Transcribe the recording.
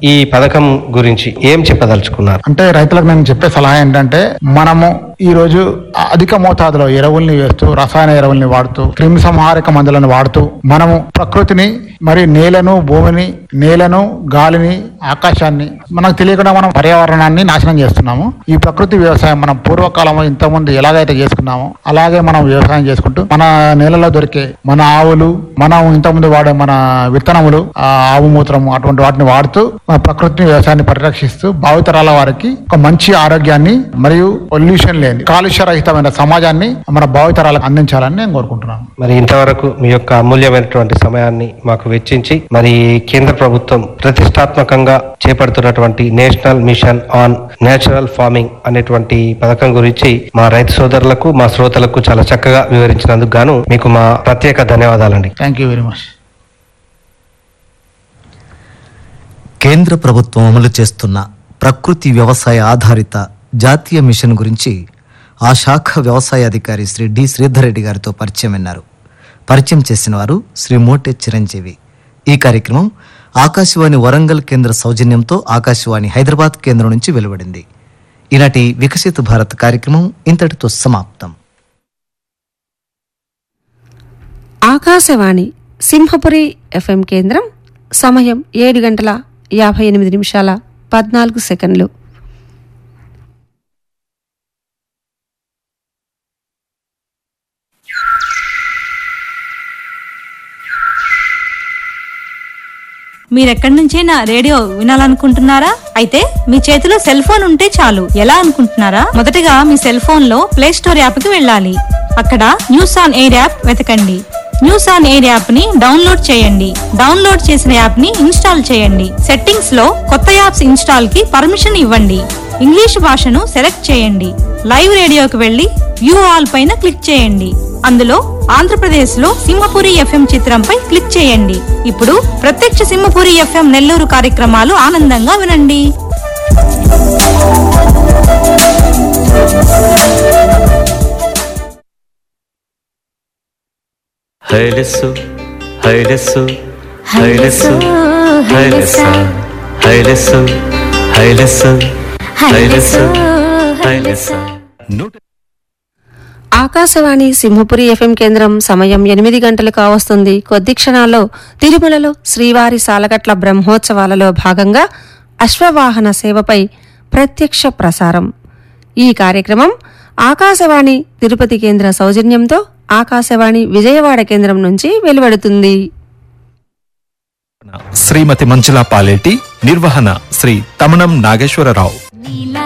ఈ పథకం గురించి ఏం చెప్పదలుచుకున్నారు అంటే రైతులకు నేను చెప్పే సలహా ఏంటంటే మనము ఈ రోజు అధిక మోతాదులో ఎరువుల్ని వేస్తూ రసాయన ఎరువుల్ని వాడుతూ క్రిమి సంహారక మందులను వాడుతూ మనము ప్రకృతిని మరి నేలను భూమిని నేలను గాలిని ఆకాశాన్ని మనకు తెలియకుండా మనం పర్యావరణాన్ని నాశనం చేస్తున్నాము ఈ ప్రకృతి వ్యవసాయం మనం పూర్వకాలంలో ఇంతకుముందు ఎలాగైతే చేసుకున్నామో అలాగే మనం వ్యవసాయం చేసుకుంటూ మన నేలలో దొరికే మన ఆవులు మనం ఇంతకుముందు వాడే మన విత్తనములు ఆ ఆవు మూత్రము అటువంటి వాటిని వాడుతూ మన ప్రకృతిని వ్యవసాయాన్ని పరిరక్షిస్తూ భావితరాల వారికి ఒక మంచి ఆరోగ్యాన్ని మరియు పొల్యూషన్ లేని కాలుష్య రహితమైన సమాజాన్ని మన భావితరాలకు అందించాలని నేను కోరుకుంటున్నాను మరి ఇంతవరకు మీ యొక్క అమూల్యమైనటువంటి సమయాన్ని మాకు వెచ్చించి మరి కేంద్ర ప్రభుత్వం ప్రతిష్టాత్మకంగా చేపడుతున్నటువంటి national mission on natural farming అనేటువంటి పథకం గురించి మా రైతు సోదరులకు మా శ్రోతలకు చాలా చక్కగా వివరించినందుకు గాను మీకు మా ప్రత్యేక ధన్యవాదాలండి థ్యాంక్ యూ వెరీ మచ్ కేంద్ర ప్రభుత్వం అమలు చేస్తున్న ప్రకృతి వ్యవసాయ ఆధారిత జాతీయ మిషన్ గురించి ఆ శాఖ వ్యవసాయ అధికారి శ్రీ డి శ్రీధర్ రెడ్డి గారితో పరిచయం విన్నారు పరిచయం చేసిన వారు శ్రీ మోటే చిరంజీవి ఈ కార్యక్రమం ఆకాశవాణి వరంగల్ కేంద్ర సౌజన్యంతో ఆకాశవాణి హైదరాబాద్ కేంద్రం నుంచి వెలువడింది ఈనాటి వికసిత భారత్ కార్యక్రమం ఇంతటితో సమాప్తం ఆకాశవాణి సింహపురి ఎఫ్ఎం కేంద్రం సమయం ఏడు గంటల యాభై ఎనిమిది నిమిషాల పద్నాలుగు సెకండ్లు మీరెక్కడి నుంచైనా రేడియో వినాలనుకుంటున్నారా అయితే మీ చేతిలో సెల్ ఫోన్ ఉంటే చాలు ఎలా అనుకుంటున్నారా మొదటగా మీ సెల్ ఫోన్ లో ప్లే స్టోర్ యాప్ కి వెళ్ళాలి అక్కడ న్యూస్ ఆన్ ఎయిర్ యాప్ వెతకండి న్యూస్ ఆన్ ఎయిర్ యాప్ ని డౌన్లోడ్ చేయండి డౌన్లోడ్ చేసిన యాప్ ని ఇన్స్టాల్ చేయండి సెట్టింగ్స్ లో కొత్త యాప్స్ ఇన్స్టాల్ కి పర్మిషన్ ఇవ్వండి ఇంగ్లీష్ భాషను సెలెక్ట్ చేయండి లైవ్ రేడియోకి వెళ్లి వ్యూ ఆల్ పైన క్లిక్ చేయండి అందులో ఆంధ్రప్రదేశ్ లో సింహపురి ఎఫ్ఎం చిత్రంపై క్లిక్ చేయండి ఇప్పుడు ప్రత్యక్ష సింహపురి ఎఫ్ఎం నెల్లూరు కార్యక్రమాలు ఆనందంగా వినండి హైలెస్సు హైలెస్సు హైలెస్సు హైలెస్స హైలెస్సు హైలెస్సు హైలెస్సు హైలెస్స నూట ఆకాశవాణి సింహపురి ఎఫ్ఎం కేంద్రం సమయం ఎనిమిది గంటలకు కావస్తుంది కొద్ది క్షణాల్లో తిరుమలలో శ్రీవారి సాలగట్ల బ్రహ్మోత్సవాలలో భాగంగా అశ్వవాహన సేవపై ప్రత్యక్ష ప్రసారం ఈ కార్యక్రమం ఆకాశవాణి తిరుపతి కేంద్ర సౌజన్యంతో ఆకాశవాణి విజయవాడ కేంద్రం నుంచి వెలువడుతుంది శ్రీమతి మంజులా పాలేటి నిర్వహణ శ్రీ తమణం నాగేశ్వరరావు నీల